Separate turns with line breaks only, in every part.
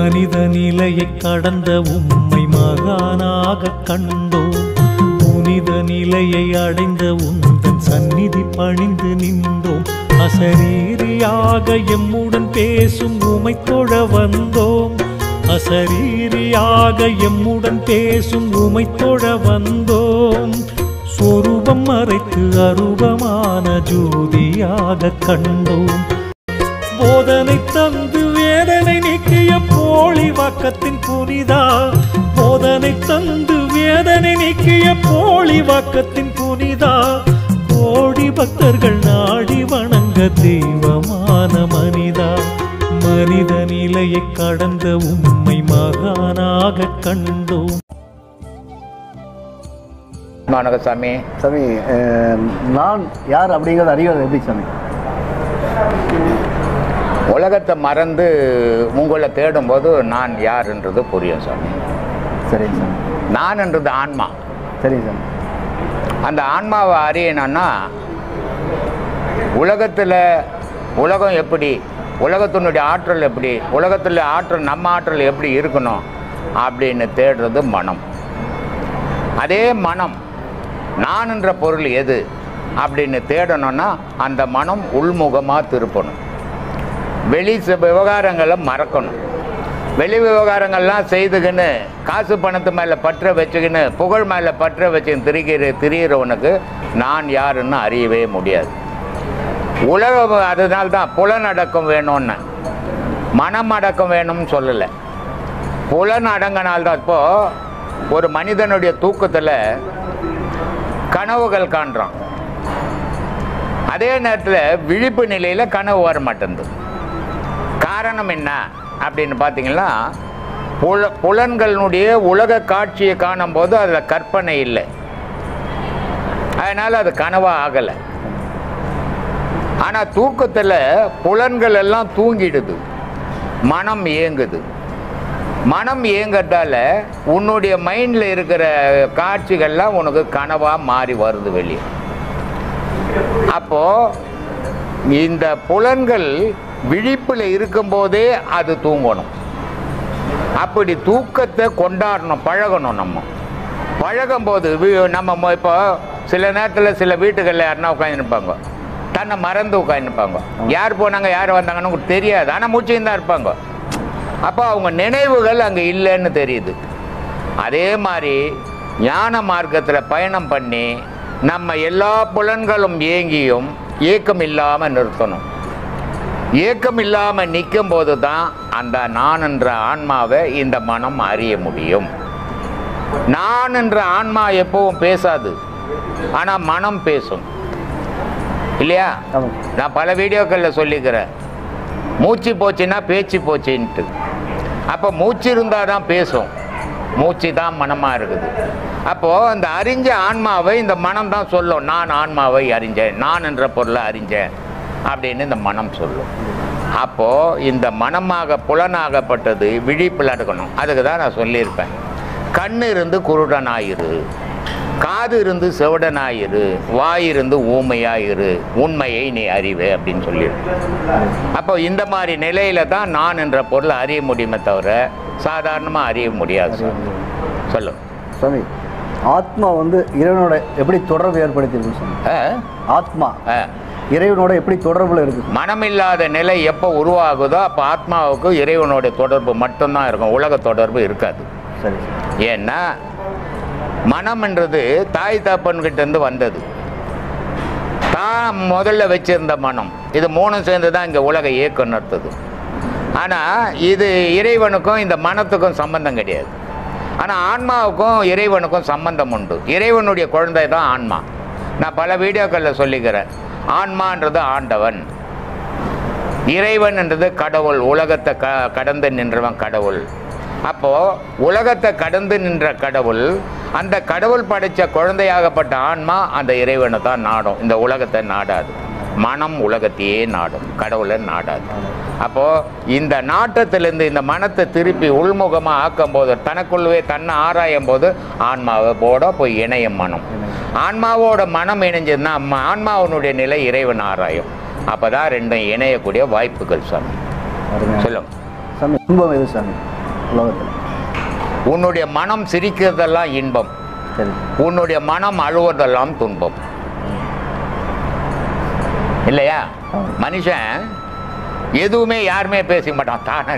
மனித நிலையை கடந்த உம்மை மகானாக கண்டோம் புனித நிலையை அடைந்த உந்தன் சந்நிதி பணிந்து நின்றோம் அசரீரியாக எம்முடன் பேசும் உமை தொழ வந்தோம் அசரீரியாக எம்முடன் பேசும் உமை தொழ வந்தோம் சொரூபம் மறைத்து அரூபமான ஜோதியாக கண்டோம் போதனை தந்து வேதனை நீக்கிய போலி வாக்கத்தின் புனிதா போதனை தந்து வேதனை நீக்கிய போலி வாக்கத்தின் புனிதா கோடி பக்தர்கள் நாடி வணங்க தெய்வமான மனிதா மனித நிலையை கடந்த உம்மை மகானாக கண்டோம்
வணக்கம் சாமி
சாமி அஹ், நான் யார் அப்படிங்கிறது அறிவது எப்படி சாமி
உலகத்தை மறந்து உங்களை தேடும்போது நான் யாருன்றது புரியும் சாமி
சரிங்க சாமி
நான்ன்றது ஆன்மா
சரிங்க சாமி
அந்த ஆன்மாவை அறியணும்னா உலகத்தில் உலகம் எப்படி உலகத்தினுடைய ஆற்றல் எப்படி உலகத்தில் ஆற்றல் நம்ம ஆற்றல் எப்படி இருக்கணும் அப்படின்னு தேடுறது மனம் அதே மனம் நான் என்ற பொருள் எது அப்படின்னு தேடணும்னா அந்த மனம் உள்முகமாக திருப்பணும் வெளி ச- விவகாரங்களை மறக்கணும் வெளி விவகாரங்கள்லாம் செய்துக்கின்னு காசு பணத்து மேலே பற்ற வச்சுக்கின்னு புகழ் மேலே பற்ற வச்சுக்கின்னு திரிகிற திரிகிறவனுக்கு நான் யாருன்னு அறியவே முடியாது உலகம் அதனால தான் புலனடக்கம் வேணும்னு மனம் அடக்கம் வேணும்னு சொல்லலை புலன் அடங்கினால்தான் இப்போ ஒரு மனிதனுடைய தூக்கத்தில் கனவுகள் காண்றான் அதே நேரத்தில் விழிப்பு நிலையில் கனவு வர மாட்டேங்குது காரணம் என்ன அப்படின்னு பார்த்தீங்கன்னா புல புலன்களினுடைய உலக காட்சியை காணும்போது அதில் கற்பனை இல்லை அதனால் அது கனவாக ஆகலை ஆனால் தூக்கத்தில் புலன்கள் எல்லாம் தூங்கிடுது மனம் இயங்குது மனம் இயங்குறதால உன்னுடைய மைண்டில் இருக்கிற காட்சிகள்லாம் உனக்கு கனவாக மாறி வருது வெளியே அப்போ இந்த புலன்கள் விழிப்பில் இருக்கும்போதே அது தூங்கணும் அப்படி தூக்கத்தை கொண்டாடணும் பழகணும் நம்ம பழகும்போது வி- நம்ம மொ- இப்போ சில நேரத்தில் சில வீட்டுகளில் யாருன்னா உட்காந்துருப்பாங்க தன்னை மறந்து உட்காந்துருப்பாங்க யார் போனாங்க யார் வந்தாங்கன்னு உங்களுக்கு தெரியாது ஆனால் மூச்சுன்னு தான் இருப்பாங்க அப்போ அவங்க நினைவுகள் அங்கே இல்லைன்னு தெரியுது அதே மாதிரி ஞான மார்க்கத்தில் பயணம் பண்ணி நம்ம எல்லா புலன்களும் ஏங்கியும் ஏக்கம் இல்லாமல் நிறுத்தணும் ஏக்கம் இல்லாமல் நிற்கும் போது தான் அந்த நான் என்ற ஆன்மாவை இந்த மனம் அறிய முடியும் நான் என்ற ஆன்மா எப்பவும் பேசாது ஆனால் மனம் பேசும் இல்லையா
ஆமாம்
நான் பல வீடியோக்களில் சொல்லிக்கிறேன் மூச்சு போச்சுன்னா பேச்சு போச்சுன்ட்டு அப்போ மூச்சு இருந்தால் தான் பேசும் மூச்சு தான் மனமாக இருக்குது அப்போது அந்த அறிஞ்ச ஆன்மாவை இந்த மனம் தான் சொல்லும் நான் ஆன்மாவை அறிஞ்சேன் நான் என்ற பொருளை அறிஞ்சேன் அப்படின்னு இந்த மனம் சொல்லும் அப்போது இந்த மனமாக புலனாகப்பட்டது விழிப்பில் எடுக்கணும் அதுக்கு தான் நான் சொல்லியிருப்பேன் கண் இருந்து குருடனாயிரு காது இருந்து செவடனாயிரு வாய் இருந்து ஊமையாயிரு உண்மையை நீ அறிவு அப்படின்னு சொல்லியிருக்கேன் அப்போ இந்த மாதிரி நிலையில தான் நான் என்ற பொருளை அறிய முடியுமே தவிர சாதாரணமாக அறிய முடியாது சார். சொல்லு
சாமி ஆத்மா வந்து இறைவனோட எப்படி தொடர்பு ஏற்படுத்தியிருக்கு சாமி
ஆ?
ஆத்மா
ஆ.
இறைவனோட எப்படி தொடர்புல இருக்கு
மனமில்லாத நிலை எப்போ உருவாகுதோ அப்போ ஆத்மாவுக்கு இறைவனுடைய தொடர்பு மட்டும்தான் இருக்கும் உலக தொடர்பு இருக்காது
சரி சார்
ஏன்னா மனம்ன்றது தாய் தப்பன்கிட்ட இருந்து வந்தது தான் முதல்ல வச்சிருந்த மனம் இது மூணும் சேர்ந்து தான் இங்கே உலக இயக்கம் நடத்துது ஆனால் இது இறைவனுக்கும் இந்த மனத்துக்கும் சம்பந்தம் கிடையாது ஆனால் ஆன்மாவுக்கும் இறைவனுக்கும் சம்பந்தம் உண்டு இறைவனுடைய குழந்தை தான் ஆன்மா நான் பல வீடியோக்களில் சொல்லிக்கிறேன் ஆன்மான்றது ஆண்டவன் இறைவன்ன்றது கடவுள் உலகத்தை க கடந்து நின்றவன் கடவுள் அப்போ உலகத்தை கடந்து நின்ற கடவுள் அந்த கடவுள் படைச்ச குழந்தையாகப்பட்ட ஆன்மா அந்த இறைவனை தான் நாடும் இந்த உலகத்தை நாடாது மனம் உலகத்தையே நாடும் கடவுளை நாடாது அப்போ இந்த நாட்டத்திலிருந்து இந்த மனத்தை திருப்பி உள்முகமா ஆக்கும் போது தனக்குள்ளவே தன்னை ஆராயும் போது ஆன்மாவை போட போய் இணையும் மனம் ஆன்மாவோட மனம் இணைஞ்சதுன்னா ம- ஆன்மாவினுடைய நிலை இறைவன் ஆராயும் அப்பதான் ரெண்டும் இணையக்கூடிய வாய்ப்புகள் சாமி
அருமையா.
சொல்லும்
சாமி துன்பம் எது சாமி உலகத்தில்
உன்னுடைய மனம் சிரிக்கிறதெல்லாம் இன்பம்
சரி
உன்னுடைய மனம் அழுவதெல்லாம் துன்பம் இல்லையா
ஆமா.
மனுஷன் எதுவுமே யாருமே பேசிக்க மாட்டான் தானே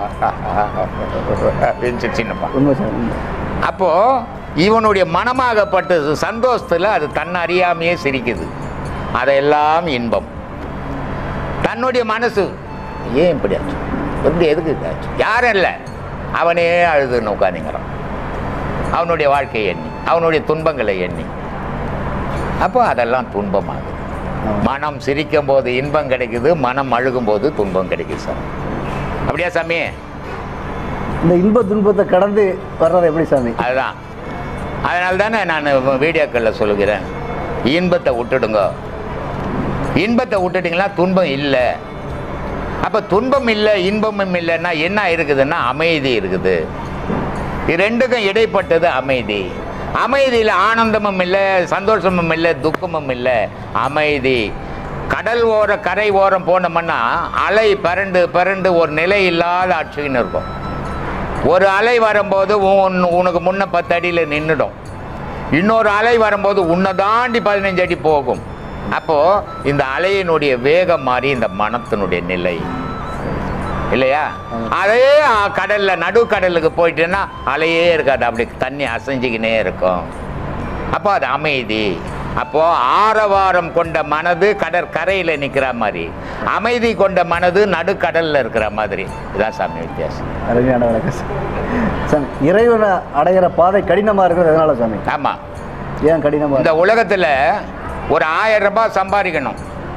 அப்படின்னு சின்னப்பா
உண்மை சார் உண்மை
அப்போ இவனுடைய மனமாகப்பட்டது சந்தோஷத்துல அது தன்னை அறியாமையே சிரிக்குது அதெல்லாம் இன்பம் தன்னுடைய மனசு ஏன் இப்படி ஆச்சு எப்படி எதுக்கு இப்படி ஆச்சு யாரும் இல்லை அவனே அழுதுன்னு உட்காந்துங்கிறான் அவனுடைய வாழ்க்கையை எண்ணி அவனுடைய துன்பங்களை எண்ணி அப்போ அதெல்லாம் துன்பமாகுது
ஆமா.
மனம் சிரிக்கும் போது இன்பம் கிடைக்குது மனம் அழுகும் போது துன்பம் கிடைக்குது சார் அப்படியா சாமி
இந்த இன்ப துன்பத்தை கடந்து வர்றது எப்படி சாமி
அதுதான் அதனால தானே நான் வீடியோக்களில் சொல்லுகிறேன் இன்பத்தை விட்டுடுங்க இன்பத்தை விட்டுட்டீங்களா துன்பம் இல்லை அப்போ துன்பம் இல்லை இன்பமும் இல்லைன்னா என்ன இருக்குதுன்னா அமைதி இருக்குது இது ரெண்டுக்கும் இடைப்பட்டது அமைதி அமைதியில் ஆனந்தமும் இல்லை சந்தோஷமும் இல்லை துக்கமும் இல்லை அமைதி கடல் ஓர கரை ஓரம் போனோம்னா அலை பரண்டு பரண்டு ஒரு நிலை இல்லாத ஆட்சின்னு இருக்கும் ஒரு அலை வரும்போது உன் உனக்கு முன்ன பத்து அடியில் நின்றுடும் இன்னொரு அலை வரும்போது உன்னை தாண்டி பதினஞ்சு அடி போகும் அப்போ இந்த அலையினுடைய வேகம் மாறி இந்த மனத்தினுடைய நிலை இல்லையா அதே ஆ, கடல்ல நடுக்கடலுக்கு போயிட்டுன்னா அலையே இருக்காது அப்படி தண்ணி அசைஞ்சிக்கினே இருக்கும் அப்போ அது அமைதி அப்போ ஆரவாரம் கொண்ட மனது கடற்கரையில் நிற்கிற மாதிரி அமைதி கொண்ட மனது நடுக்கடல்ல இருக்கிற மாதிரி இதான் சாமி வித்தியாசம்
அருமையான வழக்கம் சார் சாமி இறைவனை அடையிற பாதை கடினமாக இருக்கிறது எதனால சாமி
ஆமாம்
ஏன் கடினமாக
இந்த உலகத்தில் ஒரு ஆயிரம் ரூபாய் சம்பாதிக்கணும்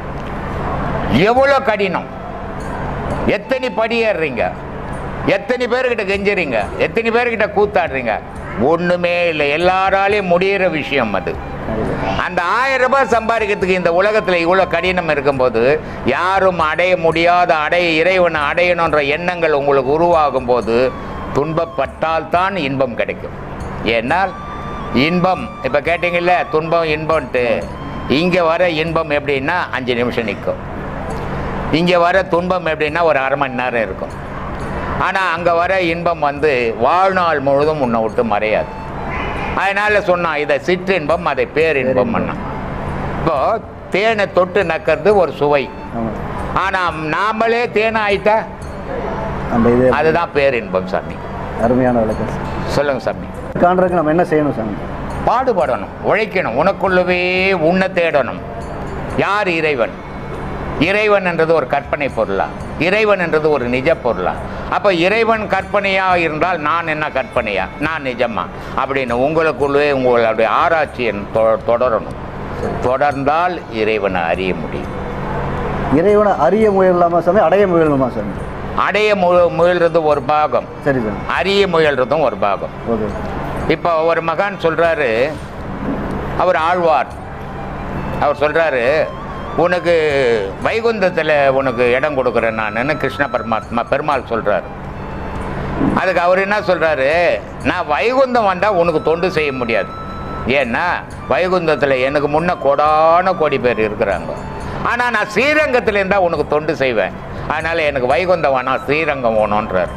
எவ்வளோ கடினம் எத்தனை படி ஏறுறீங்க எத்தனை பேர்கிட்ட கெஞ்சுறீங்க எத்தனை பேர்கிட்ட கூத்தாடுறீங்க ஒன்றுமே இல்லை எல்லாராலையும் முடியிற விஷயம் அது அந்த ஆயிரம் ரூபாய் சம்பாதிக்கிறதுக்கு இந்த உலகத்தில் இவ்வளோ கடினம் இருக்கும்போது யாரும் அடைய முடியாத அடைய இறைவனை அடையணுன்ற எண்ணங்கள் உங்களுக்கு உருவாகும் போது துன்பப்பட்டால்தான் இன்பம் கிடைக்கும் ஏன்னால் இன்பம் இப்போ கேட்டிங்கல்ல துன்பம் இன்பம்ன்ட்டு இங்கே வர இன்பம் எப்படின்னா அஞ்சு நிமிஷம் நிற்கும் இங்கே வர துன்பம் எப்படின்னா ஒரு அரை மணி நேரம் இருக்கும் ஆனால் அங்கே வர இன்பம் வந்து வாழ்நாள் முழுதும் உன்னை விட்டு மறையாது அதனால சொன்னான் இதை சிற்றின்பம் அதை பேரின்பம் பண்ணான் இப்போ தேனை தொட்டு நக்கிறது ஒரு சுவை
ஆமாம்
ஆனால் நாமளே தேனை ஆயிட்டா
அந்த இது
அதுதான் பேரின்பம் சாமி
அருமையான வழக்கம் சார்
சொல்லுங்க சாமி
காண்றதுக்கு நம்ம என்ன செய்யணும் சாமி
பாடுபடணும் உழைக்கணும் உனக்குள்ளவே உன்னை தேடணும் யார் இறைவன் இறைவன் என்றது ஒரு கற்பனை பொருளா இறைவன் என்றது ஒரு நிஜ பொருளா அப்போ இறைவன் கற்பனையா இருந்தால் நான் என்ன கற்பனையா நான் நிஜமா அப்படின்னு உங்களுக்குள்ளே உங்களுடைய ஆராய்ச்சியை தொ- தொடரணும் தொடர்ந்தால் இறைவனை அறிய முடியும்
இறைவனை அறிய முயலாமா சாமி அடைய முயலணுமா சாமி
அடைய மு முயல்றது ஒரு பாகம்
சரி சாமி
அறிய முயல்றதும் ஒரு பாகம்
ஓகே
இப்போ ஒரு மகான் சொல்றாரு அவர் ஆழ்வார் அவர் சொல்றாரு உனக்கு வைகுந்தத்தில் உனக்கு இடம் கொடுக்குறேன் நான் கிருஷ்ண பரமாத்மா பெருமாள் சொல்றாரு அதுக்கு அவர் என்ன சொல்றாரு நான் வைகுந்தம் வந்தால் உனக்கு தொண்டு செய்ய முடியாது ஏன்னா வைகுந்தத்தில் எனக்கு முன்ன கோடான கோடி பேர் இருக்கிறாங்க ஆனால் நான் ஸ்ரீரங்கத்தில் இருந்தால் உனக்கு தொண்டு செய்வேன் அதனால் எனக்கு வைகுந்தம் வேணாம் ஸ்ரீரங்கம் வேணுன்றார்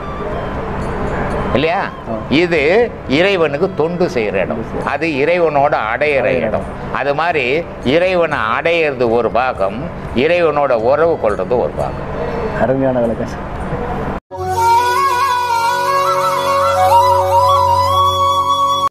இல்லையா இது இறைவனுக்கு தொண்டு செய்கிற இடம் அது இறைவனோட அடையிற இடம் அது மாதிரி இறைவனை அடையிறது ஒரு பாகம் இறைவனோட உறவு கொள்றது ஒரு பாகம்
அருமையான விளக்கம் சார்